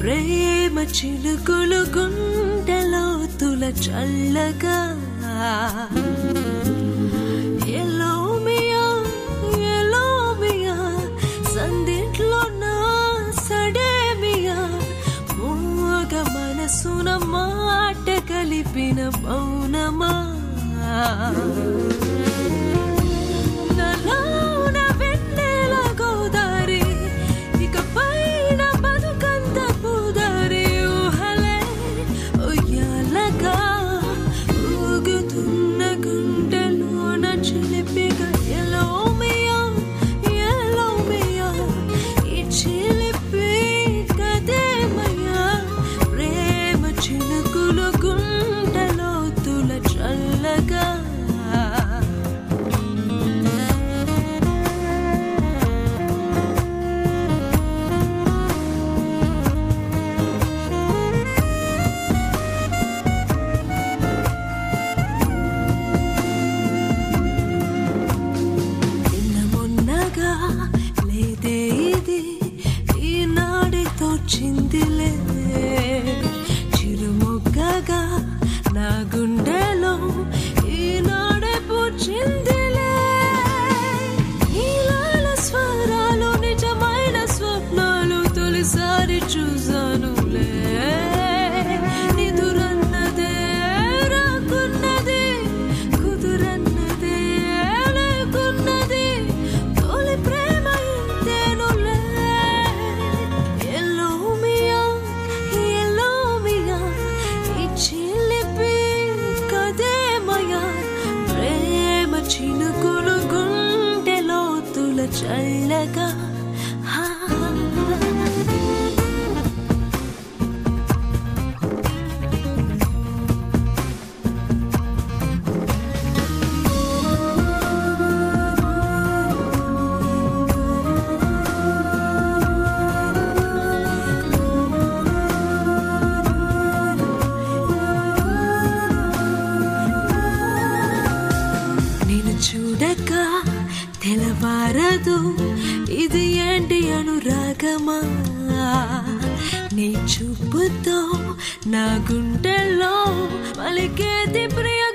ప్రేమ చిలుకులు గుండెలో తుల చల్లగా ఎల్లో మియా ఎల్లో మియా సందిట్లో నా సడేమియా మూగ మనసున మాట కలిపిన మౌనమా నలోన వెన్నెల గోదారి ఇక పైన బతుకంత పూదారి ఊహలే ఉయ్యాలగా ఊగుతున్న గుండెలోన చిలిపిగా ఎలో మియా ఎలో మియా ఈ చిలిపి కదేమయ్యా ప్రేమ చినుకులు గుండెలో తుల చల్లగా నిన్న మొన్నగా లేదే ఇది ఈనాడే తోచిందిలే చిరుమొగ్గగా నా గుండెలో ఈనాడే పూచిందిలే నీలాల స్వరాలు నిజమైన స్వప్నాలు తొలిసారి చూసానులే నిదురన్నదే రాకున్నది కుదురన్నదే లేకున్నది తొలి ప్రేమ ఇంతేనులే ఎల్లో మియా ఎల్లో మియా ఈ చిలిపి కదేమయా ప్రేమ చినుకులు గుండెలో తుల చల్లగా హా నేను చూడక తెలవారదు ఇది ఏంటి అనురాగమా నీ చూపుతో నా గుండెల్లో పలికేది ప్రియ